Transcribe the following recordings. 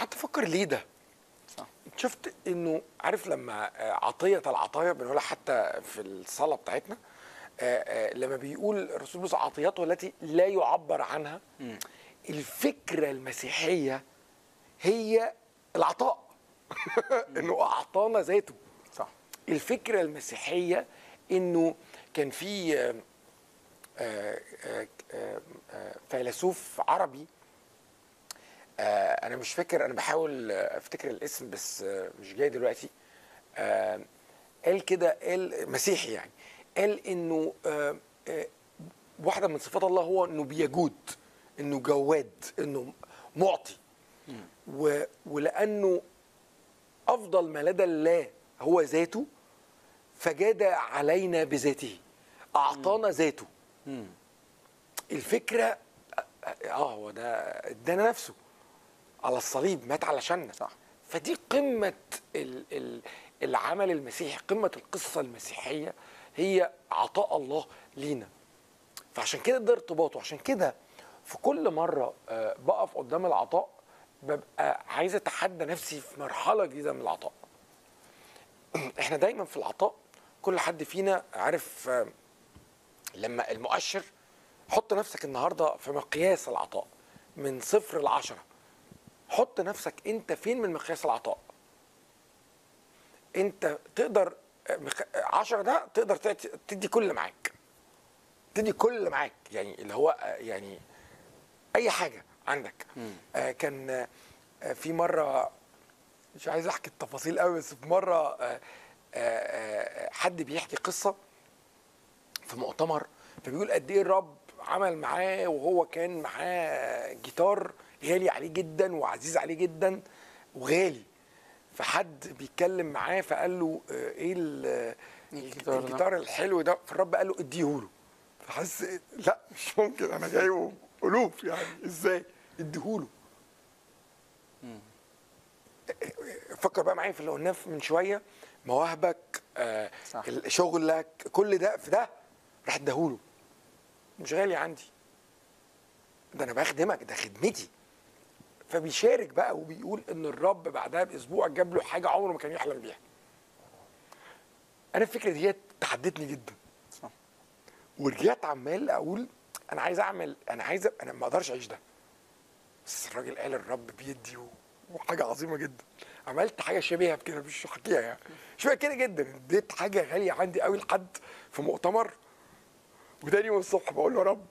قعدت افكر ليه ده صح شفت انه عارف لما آه، عطيه العطايا بنقولها حتى في الصلاه بتاعتنا آه، آه، لما بيقول الرسول بيقول عطياته التي لا يعبر عنها الفكره المسيحيه هي العطاء انه اعطانا ذاته صح الفكره المسيحيه انه كان في آه، آه، آه، آه، آه، فيلسوف عربي آه، انا مش فاكر انا بحاول آه، افتكر الاسم بس آه، مش جاي دلوقتي آه، قال كده قال مسيحي يعني قال انه آه، آه، واحده من صفات الله هو انه بيجود انه جواد انه معطي و- ولانه افضل ما لدى الله هو ذاته فجاد علينا بذاته اعطانا ذاته الفكره اه هو ده ادانا نفسه على الصليب مات علشاننا صح. فدي قمه ال ال العمل المسيحي قمه القصه المسيحيه هي عطاء الله لينا فعشان كده ده ارتباطه عشان كده في كل مره آه، بقف قدام العطاء ببقى عايز اتحدى نفسي في مرحله جديده من العطاء احنا دايما في العطاء كل حد فينا عارف آه، لما المؤشر حط نفسك النهارده في مقياس العطاء من صفر لعشرة حط نفسك انت فين من مقياس العطاء انت تقدر آه، مخ- آه، عشرة ده تقدر تعت- تدي كل اللي معاك تدي كل اللي معاك يعني اللي هو آه، يعني اي حاجه عندك آه كان آه في مره مش عايز احكي التفاصيل قوي بس في مره آه آه آه حد بيحكي قصه في مؤتمر فبيقول قد ايه الرب عمل معاه وهو كان معاه جيتار غالي عليه جدا وعزيز عليه جدا وغالي فحد بيتكلم معاه فقال له آه، ايه ال- الجيتار ده؟ الجيتار الحلو ده فالرب قال له اديهوله فحس إيه؟ لا مش ممكن انا جايبه الوف يعني ازاي اديهوله فكر بقى معايا في اللي قلناه من شويه مواهبك آه صح. ال- شغلك كل ده في ده راح اديهوله مش غالي عندي ده انا بخدمك ده خدمتي فبيشارك بقى وبيقول ان الرب بعدها باسبوع جاب له حاجه عمره ما كان يحلم بيها انا الفكره دي تحدتني جدا صح ورجعت عمال اقول انا عايز اعمل انا عايز أ- انا ما اقدرش اعيش ده بس الراجل قال الرب بيدي و- وحاجه عظيمه جدا عملت حاجه شبيهه بكده مش هحكيها يعني شبه كده جدا اديت حاجه غاليه عندي قوي لحد في مؤتمر وتاني يوم الصبح بقول له يا رب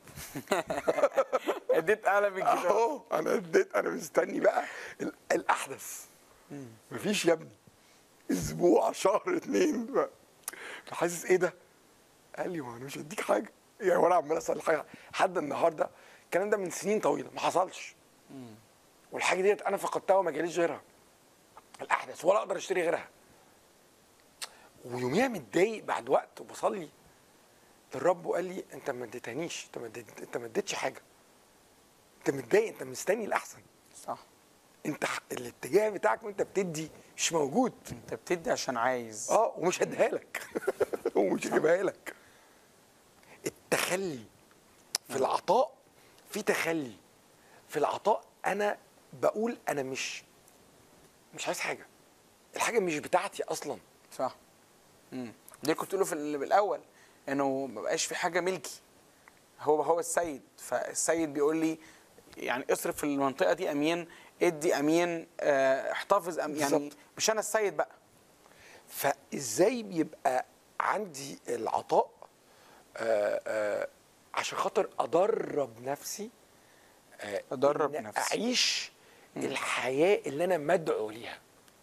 اديت اعلى من الجيتار اهو انا اديت انا مستني بقى ال- الاحدث مفيش يا ابني اسبوع شهر اتنين ف- فحاسس ايه ده؟ قال لي ما انا مش هديك حاجه يعني وانا عمال اسال حاجه لحد النهارده الكلام ده من سنين طويله ما حصلش والحاجه ديت انا فقدتها وما جاليش غيرها الاحدث ولا اقدر اشتري غيرها ويوميها متضايق بعد وقت وبصلي للرب وقال لي انت ما اديتنيش انت ما اديت- انت ما اديتش حاجه انت متضايق انت مستني الاحسن صح انت ح- الاتجاه بتاعك وانت بتدي مش موجود انت بتدي عشان عايز اه ومش هديها لك ومش هجيبها لك التخلي في العطاء في تخلي في العطاء انا بقول انا مش مش عايز حاجه الحاجه مش بتاعتي اصلا صح امم ليه كنت له في ال- الاول انه ما بقاش في حاجه ملكي هو هو السيد فالسيد بيقول لي يعني اصرف في المنطقه دي امين ادي امين اه احتفظ أم يعني بالظبط. مش انا السيد بقى فازاي بيبقى عندي العطاء آه آه عشان خاطر ادرب نفسي آه أدرب إن نفسي. اعيش الحياه اللي انا مدعو ليها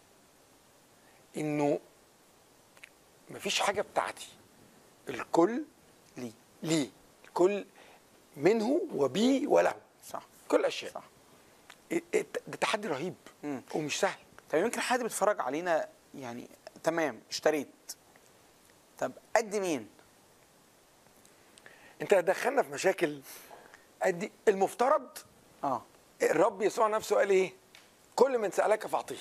انه مفيش حاجه بتاعتي الكل ليه ليه الكل منه وبي وله صح كل الاشياء صح إيه- إيه- ده تحدي رهيب مم. ومش سهل طب يمكن حد بيتفرج علينا يعني تمام اشتريت طب ادي مين انت دخلنا في مشاكل ادي المفترض اه الرب يسوع نفسه قال ايه كل من سالك فاعطيه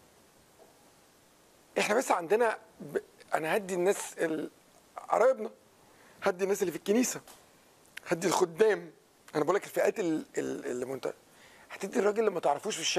احنا بس عندنا ب... انا هدي الناس ال- قرايبنا هدي الناس اللي في الكنيسه هدي الخدام انا بقول لك الفئات ال- ال- اللي منت... هتدي الراجل اللي ما تعرفوش في الشارع